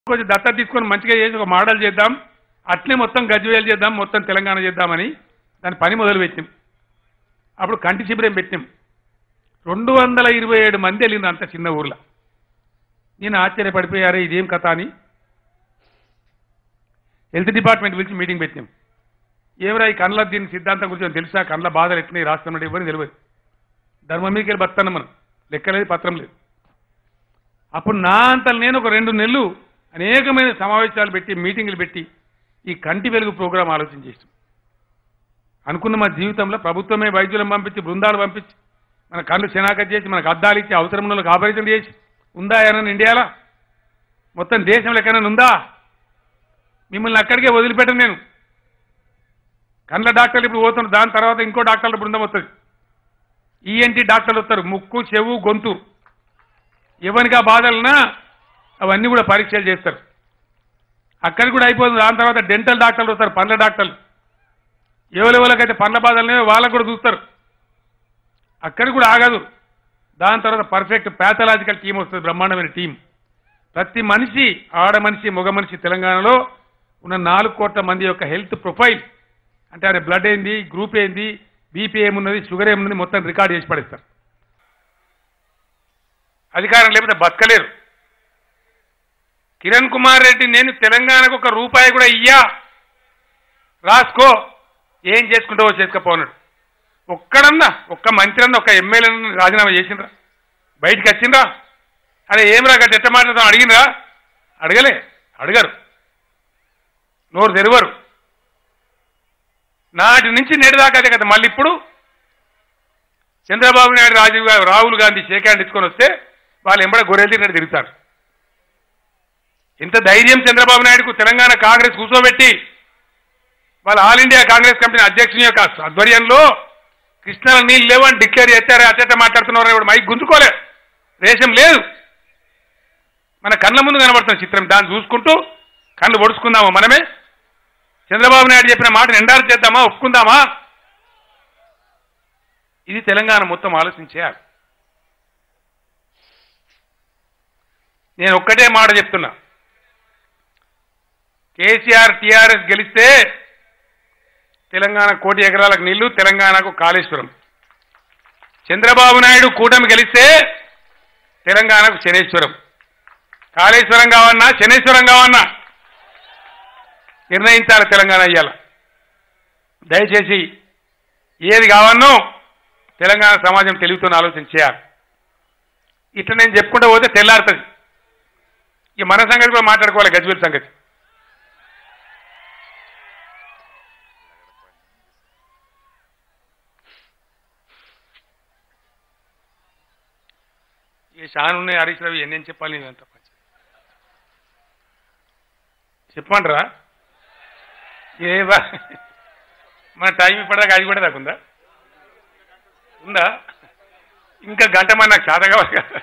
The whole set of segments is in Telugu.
కొంచెం దత్తత తీసుకొని మంచిగా చేసి ఒక మోడల్ చేద్దాం అట్లే మొత్తం గజ్వేల్ చేద్దాం మొత్తం తెలంగాణ చేద్దామని దాని పని మొదలు పెట్టినాం అప్పుడు కంటి శిబిరం పెట్టినాం రెండు వందల ఇరవై ఏడు మంది వెళ్ళింది అంత చిన్న ఊర్లో నేను ఆశ్చర్యపడిపోయారే ఇదేం కథ అని హెల్త్ డిపార్ట్మెంట్ పిలిచి మీటింగ్ పెట్టినాం ఏమరా ఈ కండ్ల దీని సిద్ధాంతం గురించి తెలుసా కండ్ల బాధలు ఎట్టినాయి రాష్ట్రంలో ఎవరిని తెలియదు ధర్మం మీదకి వెళ్ళి బతున్నాం మనం లెక్కలేదు పత్రం లేదు అప్పుడు నా అంతలు నేను ఒక రెండు నెలలు అనేకమైన సమావేశాలు పెట్టి మీటింగులు పెట్టి ఈ కంటి వెలుగు ప్రోగ్రాం ఆలోచన చేసాం అనుకున్న మా జీవితంలో ప్రభుత్వమే వైద్యులను పంపించి బృందాలు పంపించి మన కళ్ళు శనాక చేసి మనకు అద్దాలు ఇచ్చి అవసరం ఉన్న వాళ్ళకి ఆపరేషన్ చేసి ఉందా ఏమైనా ఇండియాలో మొత్తం దేశంలో ఎక్కడైనా ఉందా మిమ్మల్ని అక్కడికే వదిలిపెట్టను నేను కండ్ల డాక్టర్లు ఇప్పుడు పోతున్నారు దాని తర్వాత ఇంకో డాక్టర్ల బృందం వస్తుంది ఈఎన్టీ డాక్టర్లు వస్తారు ముక్కు చెవు గొంతు ఎవరికి ఆ బాధలున్నా అవన్నీ కూడా పరీక్షలు చేస్తారు అక్కడికి కూడా అయిపోతుంది దాని తర్వాత డెంటల్ డాక్టర్లు వస్తారు పండ్ల డాక్టర్లు ఎవరెవరికైతే పండ్ల బాధలు వాళ్ళకు కూడా చూస్తారు అక్కడికి కూడా ఆగదు దాని తర్వాత పర్ఫెక్ట్ ప్యాథలాజికల్ టీం వస్తుంది బ్రహ్మాండమైన టీం ప్రతి మనిషి ఆడ మనిషి మగ మనిషి తెలంగాణలో ఉన్న నాలుగు కోట్ల మంది యొక్క హెల్త్ ప్రొఫైల్ అంటే ఆయన బ్లడ్ ఏంది గ్రూప్ ఏంది బీపీ ఏమున్నది షుగర్ ఏమున్నది మొత్తం రికార్డ్ చేసి పడేస్తారు అధికారం లేకపోతే బతకలేరు కిరణ్ కుమార్ రెడ్డి నేను తెలంగాణకు ఒక రూపాయి కూడా ఇయ్యా రాసుకో ఏం చేసుకుంటావో చేసుకపోన్నాడు ఒక్కడన్నా ఒక్క మంత్రి అన్న ఒక్క ఎమ్మెల్యే రాజీనామా చేసిండ్రా బయటికి వచ్చిండ్రా అరే ఏం రా గట్టి ఎట్ట మాట్లాడతాం అడిగినరా అడగలే అడగరు నోరు తెరవరు నాటి నుంచి నేడు దాకా అదే కదా మళ్ళీ ఇప్పుడు చంద్రబాబు నాయుడు రాజీవ్ గారు రాహుల్ గాంధీ షేక్ హ్యాండ్ ఇచ్చుకొని వస్తే వాళ్ళు ఎంబడ గొర్రెలు తిన్నట్టు తిరుగుతారు ఇంత ధైర్యం చంద్రబాబు నాయుడుకు తెలంగాణ కాంగ్రెస్ కూర్చోబెట్టి వాళ్ళ ఆల్ ఇండియా కాంగ్రెస్ కమిటీ అధ్యక్షుని యొక్క ఆధ్వర్యంలో కృష్ణాల నీళ్ళు లేవని డిక్లేర్ చేశారు అచ్చట మాట్లాడుతున్నారు ఇప్పుడు మైక్ గుంజుకోలే రేషం లేదు మన కళ్ళ ముందు కనబడుతున్న చిత్రం దాన్ని చూసుకుంటూ కళ్ళు పొడుచుకుందామా మనమే చంద్రబాబు నాయుడు చెప్పిన మాటను ఎండారు చేద్దామా ఒప్పుకుందామా ఇది తెలంగాణ మొత్తం ఆలోచించేయాలి నేను ఒక్కటే మాట చెప్తున్నా కేసీఆర్ టీఆర్ఎస్ గెలిస్తే తెలంగాణ కోటి ఎకరాలకు నీళ్లు తెలంగాణకు కాళేశ్వరం చంద్రబాబు నాయుడు కూటమి గెలిస్తే తెలంగాణకు శనేశ్వరం కాళేశ్వరం కావన్నా శనేశ్వరం కావన్నా నిర్ణయించాలి తెలంగాణ ఇయ్యాల దయచేసి ఏది కావన్నో తెలంగాణ సమాజం తెలుగుతో ఆలోచన చేయాలి ఇట్లా నేను చెప్పుకుంటూ పోతే తెల్లారుతుంది ఇక మన సంగతి కూడా మాట్లాడుకోవాలి గజ్వేల్ సంగతి ఈ షాన్ ఉన్నాయి హరీష్ రావు ఎన్ని చెప్పాలి ఇదంతా చెప్పమంటారా ఏవా మన టైం ఇప్పటిదాకా అది కూడా దాకా ఉందా ఉందా ఇంకా గంట మరి నాకు చేత కావాలి కదా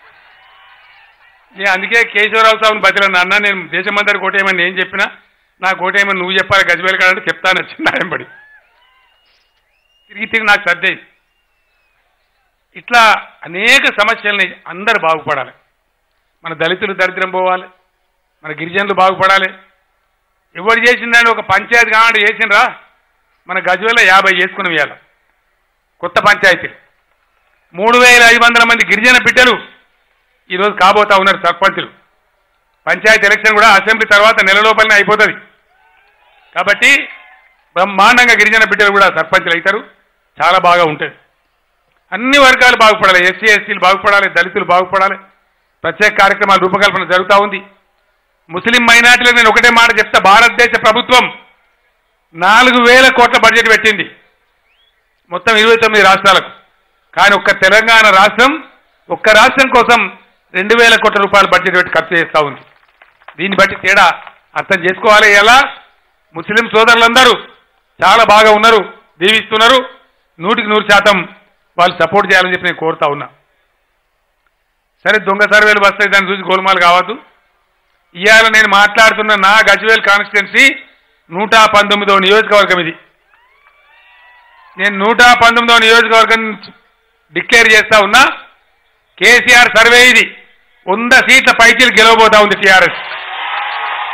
నేను అందుకే కేశవరావు సాబుని బతిలో అన్న నేను దేశమందరికి ఓటేయమని నేను చెప్పినా నాకు ఓటేయమని నువ్వు చెప్పాలి గజవేలు కాడంటే చెప్తాను చిన్న పడి తిరిగి తిరిగి నాకు సర్దేది ఇట్లా అనేక సమస్యల్ని అందరు బాగుపడాలి మన దళితులు దరిద్రం పోవాలి మన గిరిజనులు బాగుపడాలి ఎవరు చేసిందని ఒక పంచాయతీ కావాలంటే చేసిండ్రా మన గజవేల యాభై చేసుకుని ఇవాళ కొత్త పంచాయతీలు మూడు వేల ఐదు వందల మంది గిరిజన బిడ్డలు ఈరోజు కాబోతా ఉన్నారు సర్పంచులు పంచాయతీ ఎలక్షన్ కూడా అసెంబ్లీ తర్వాత నెల లోపలనే అయిపోతుంది కాబట్టి బ్రహ్మాండంగా గిరిజన బిడ్డలు కూడా సర్పంచులు అవుతారు చాలా బాగా ఉంటుంది అన్ని వర్గాలు బాగుపడాలి ఎస్సీ ఎస్టీలు బాగుపడాలి దళితులు బాగుపడాలి ప్రత్యేక కార్యక్రమాల రూపకల్పన జరుగుతూ ఉంది ముస్లిం మైనార్టీలకు నేను ఒకటే మాట చెప్తా భారతదేశ ప్రభుత్వం నాలుగు వేల కోట్ల బడ్జెట్ పెట్టింది మొత్తం ఇరవై తొమ్మిది రాష్ట్రాలకు కానీ ఒక్క తెలంగాణ రాష్ట్రం ఒక్క రాష్ట్రం కోసం రెండు వేల కోట్ల రూపాయల బడ్జెట్ పెట్టి ఖర్చు చేస్తూ ఉంది దీన్ని బట్టి తేడా అర్థం చేసుకోవాలి ఎలా ముస్లిం సోదరులందరూ చాలా బాగా ఉన్నారు దీవిస్తున్నారు నూటికి నూరు శాతం వాళ్ళు సపోర్ట్ చేయాలని చెప్పి నేను కోరుతా ఉన్నా సరే దొంగ సర్వేలు వస్తాయి దాన్ని చూసి గోల్మాలు కావద్దు ఇవాళ నేను మాట్లాడుతున్న నా గజ్వేల్ కాన్స్టిట్యున్సీ నూట పంతొమ్మిదో నియోజకవర్గం ఇది నేను నూట పంతొమ్మిదో నియోజకవర్గం డిక్లేర్ చేస్తా ఉన్నా కేసీఆర్ సర్వే ఇది వంద సీట్ల పైచీలు గెలవబోతా ఉంది టీఆర్ఎస్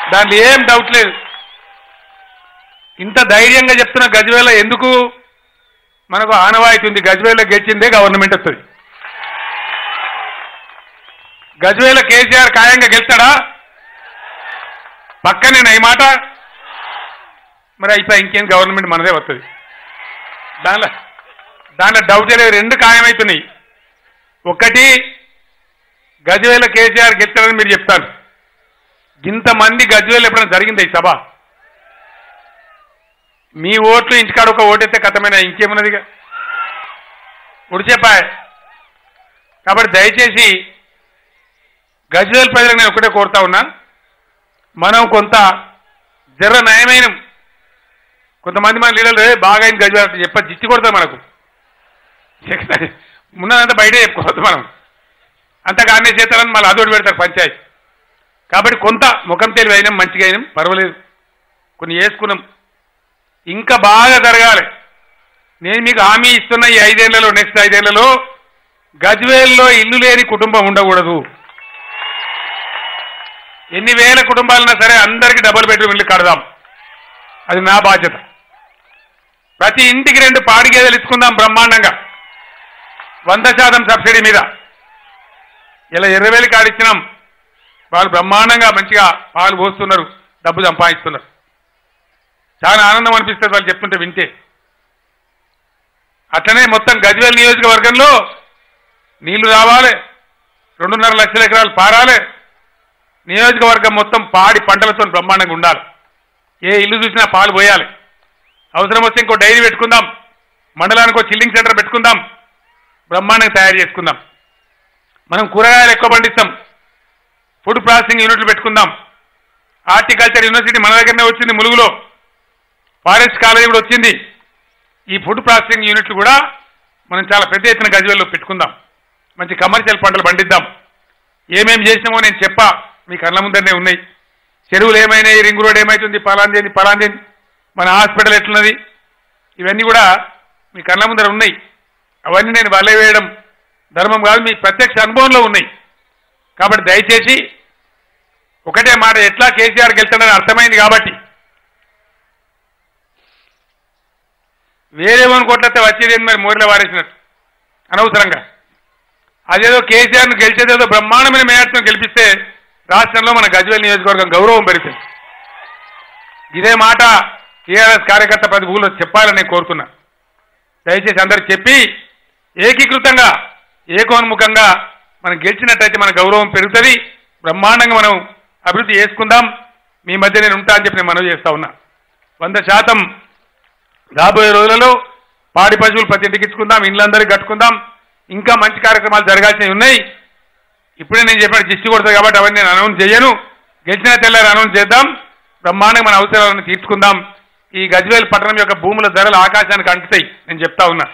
దాంట్లో ఏం డౌట్ లేదు ఇంత ధైర్యంగా చెప్తున్న గజ్వేల ఎందుకు మనకు ఆనవాయితీ ఉంది గజ్వేల గెలిచిందే గవర్నమెంట్ వస్తుంది గజ్వేల కేసీఆర్ ఖాయంగా గెలుస్తాడా పక్కనేనా ఈ మాట మరి అయిపోయి ఇంకేం గవర్నమెంట్ మనదే వస్తుంది దానిలో దాంట్లో డౌట్ లేదు రెండు ఖాయమవుతున్నాయి ఒకటి గజ్వేల కేసీఆర్ గెలుస్తాడని మీరు చెప్తారు ఇంతమంది గజ్వేలు ఎప్పుడైనా జరిగింది ఈ సభ మీ ఓట్లు ఇంటికాడ ఒక ఓటైతే కథమైన ఇంకేమున్నదిగా ఉడిచెప్పాయ్ కాబట్టి దయచేసి గజ్వేల్ ప్రజలకు నేను ఒకటే కోరుతా ఉన్నా మనం కొంత జర్ర నయమైన కొంతమంది మన లీడర్లు "ఏ, బాగా అయింది గజ్వేల్ అంటే చెప్ప జిట్టి కొడతారు మనకు ఉన్నదంతా బయటే చెప్పుకోవద్దు మనం అంతా గానే చేస్తారని మళ్ళీ అదోటి పెడతారు పంచాయతీ కాబట్టి కొంత ముఖం తెలివి అయినాం మంచిగా అయినాం పర్వాలేదు కొన్ని వేసుకున్నాం ఇంకా బాగా జరగాలి నేను మీకు హామీ ఇస్తున్న ఈ ఐదేళ్లలో నెక్స్ట్ ఐదేళ్లలో గజ్వేల్లో ఇల్లు లేని కుటుంబం ఉండకూడదు ఎన్ని వేల కుటుంబాలన్నా సరే అందరికీ డబుల్ బెడ్రూమ్ ఇల్లు కడదాం అది నా బాధ్యత ప్రతి ఇంటికి రెండు పాడి గేదెలు ఇచ్చుకుందాం బ్రహ్మాండంగా వంద శాతం సబ్సిడీ మీద ఇలా ఎర్రవేలి కాడిచ్చినాం వాళ్ళు బ్రహ్మాండంగా మంచిగా పాలు పోస్తున్నారు డబ్బు సంపాదిస్తున్నారు చాలా ఆనందం అనిపిస్తుంది వాళ్ళు చెప్తుంటే వింటే అట్లనే మొత్తం గజ్వేల్ నియోజకవర్గంలో నీళ్లు రావాలి రెండున్నర లక్షల ఎకరాలు పారాలి నియోజకవర్గం మొత్తం పాడి పంటలతో బ్రహ్మాండంగా ఉండాలి ఏ ఇల్లు చూసినా పాలు పోయాలి అవసరం వస్తే ఇంకో డైరీ పెట్టుకుందాం మండలానికి ఒక చిల్లింగ్ సెంటర్ పెట్టుకుందాం బ్రహ్మాండంగా తయారు చేసుకుందాం మనం కూరగాయలు ఎక్కువ పండిస్తాం ఫుడ్ ప్రాసెసింగ్ యూనిట్లు పెట్టుకుందాం హార్టికల్చర్ యూనివర్సిటీ మన దగ్గరనే వచ్చింది ములుగులో ఫారెస్ట్ కాలేజీ కూడా వచ్చింది ఈ ఫుడ్ ప్రాసెసింగ్ యూనిట్లు కూడా మనం చాలా పెద్ద ఎత్తున గజవేల్లో పెట్టుకుందాం మంచి కమర్షియల్ పంటలు పండిద్దాం ఏమేం చేసినామో నేను చెప్పా మీ కళ్ళ ముందరనే ఉన్నాయి చెరువులు ఏమైనాయి రింగ్ రోడ్ ఏమైతుంది పలాందేంది పలాందేంది మన హాస్పిటల్ ఎట్లున్నది ఇవన్నీ కూడా మీ కళ్ళ ముందర ఉన్నాయి అవన్నీ నేను వల్ల వేయడం ధర్మం కాదు మీ ప్రత్యక్ష అనుభవంలో ఉన్నాయి కాబట్టి దయచేసి ఒకటే మాట ఎట్లా కేసీఆర్ గెలుతాడని అర్థమైంది కాబట్టి వేరే వన్ కొట్లతే వచ్చేది ఏంది మరి మోరిలో వారేసినట్టు అనవసరంగా అదేదో కేసీఆర్ను గెలిచేదేదో బ్రహ్మాండమైన మేయర్తో గెలిపిస్తే రాష్ట్రంలో మన గజ్వేల్ నియోజకవర్గం గౌరవం పెరుగుతుంది ఇదే మాట టీఆర్ఎస్ కార్యకర్త ప్రతి ఊళ్ళో చెప్పాలని నేను కోరుతున్నా దయచేసి అందరికి చెప్పి ఏకీకృతంగా ఏకోన్ముఖంగా మనం గెలిచినట్టయితే మన గౌరవం పెరుగుతుంది బ్రహ్మాండంగా మనం అభివృద్ధి చేసుకుందాం మీ మధ్య నేను ఉంటా అని చెప్పి నేను మనవి చేస్తా ఉన్నా వంద శాతం రాబోయే రోజులలో పాడి పశువులు ప్రతి ఇంటికి ఇచ్చుకుందాం ఇండ్లందరికీ కట్టుకుందాం ఇంకా మంచి కార్యక్రమాలు జరగాల్సినవి ఉన్నాయి ఇప్పుడే నేను చెప్పాను దిష్టి కొడతాను కాబట్టి అవన్నీ నేను అనౌన్స్ చేయను గెలిచిన తెల్లారి అనౌన్స్ చేద్దాం బ్రహ్మాండంగా మన అవసరాలను తీర్చుకుందాం ఈ గజ్వేల్ పట్టణం యొక్క భూముల ధరలు ఆకాశానికి అంటుతాయి నేను చెప్తా ఉన్నా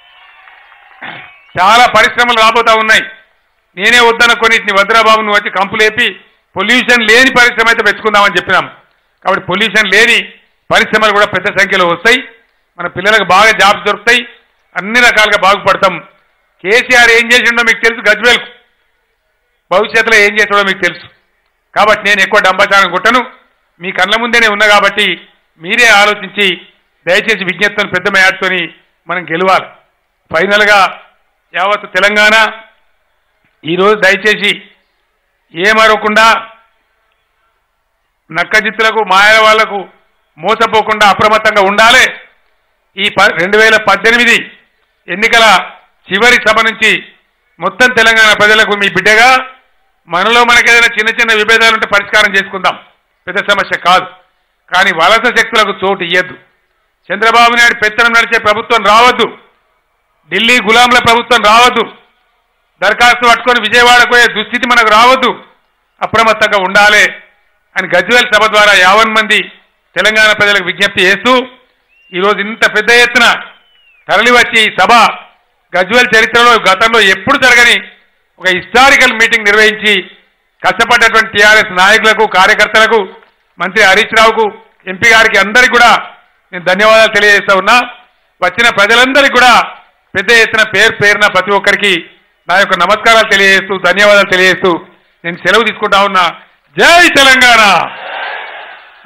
చాలా పరిశ్రమలు రాబోతా ఉన్నాయి నేనే వద్దన కొన్నిటిని వద్రాబాబు నువ్వు వచ్చి కంపులేపి పొల్యూషన్ లేని పరిశ్రమ అయితే పెట్టుకుందామని చెప్పినాం కాబట్టి పొల్యూషన్ లేని పరిశ్రమలు కూడా పెద్ద సంఖ్యలో వస్తాయి మన పిల్లలకు బాగా జాబ్స్ దొరుకుతాయి అన్ని రకాలుగా బాగుపడతాం కేసీఆర్ ఏం చేసిండో మీకు తెలుసు గజ్వేల్కు భవిష్యత్తులో ఏం చేస్తాడో మీకు తెలుసు కాబట్టి నేను ఎక్కువ డంబాచారం కొట్టను మీ కళ్ళ ముందేనే ఉన్నా కాబట్టి మీరే ఆలోచించి దయచేసి విజ్ఞప్తిని పెద్ద మేడతోని మనం గెలవాలి ఫైనల్గా యావత్ తెలంగాణ ఈరోజు దయచేసి ఏమరవకుండా నక్కజిత్తులకు మాయల వాళ్లకు మోసపోకుండా అప్రమత్తంగా ఉండాలి ఈ ప రెండు వేల పద్దెనిమిది ఎన్నికల చివరి సభ నుంచి మొత్తం తెలంగాణ ప్రజలకు మీ బిడ్డగా మనలో మనకేదైనా చిన్న చిన్న విభేదాలు ఉంటే పరిష్కారం చేసుకుందాం పెద్ద సమస్య కాదు కానీ వలస శక్తులకు చోటు ఇయ్యద్దు చంద్రబాబు నాయుడు పెత్తనం నడిచే ప్రభుత్వం రావద్దు ఢిల్లీ గులాంల ప్రభుత్వం రావద్దు దరఖాస్తు పట్టుకొని విజయవాడకు పోయే దుస్థితి మనకు రావద్దు అప్రమత్తంగా ఉండాలి అని గజ్వేల్ సభ ద్వారా యావన్ మంది తెలంగాణ ప్రజలకు విజ్ఞప్తి చేస్తూ ఈరోజు ఇంత పెద్ద ఎత్తున తరలి వచ్చి ఈ సభ గజ్వేల్ చరిత్రలో గతంలో ఎప్పుడు జరగని ఒక హిస్టారికల్ మీటింగ్ నిర్వహించి కష్టపడ్డటువంటి టీఆర్ఎస్ నాయకులకు కార్యకర్తలకు మంత్రి హరీష్ రావుకు ఎంపీ గారికి అందరికీ కూడా నేను ధన్యవాదాలు తెలియజేస్తా ఉన్నా వచ్చిన ప్రజలందరికీ కూడా పెద్ద ఎత్తున పేరు పేరున ప్రతి ఒక్కరికి నా యొక్క నమస్కారాలు తెలియజేస్తూ ధన్యవాదాలు తెలియజేస్తూ నేను సెలవు తీసుకుంటా ఉన్నా జై తెలంగాణ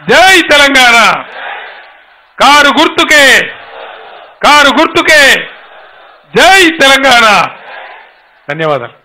జై తెలంగాణ కారు గుర్తుకే కారు గుర్తుకే జై తెలంగాణ ధన్యవాదాలు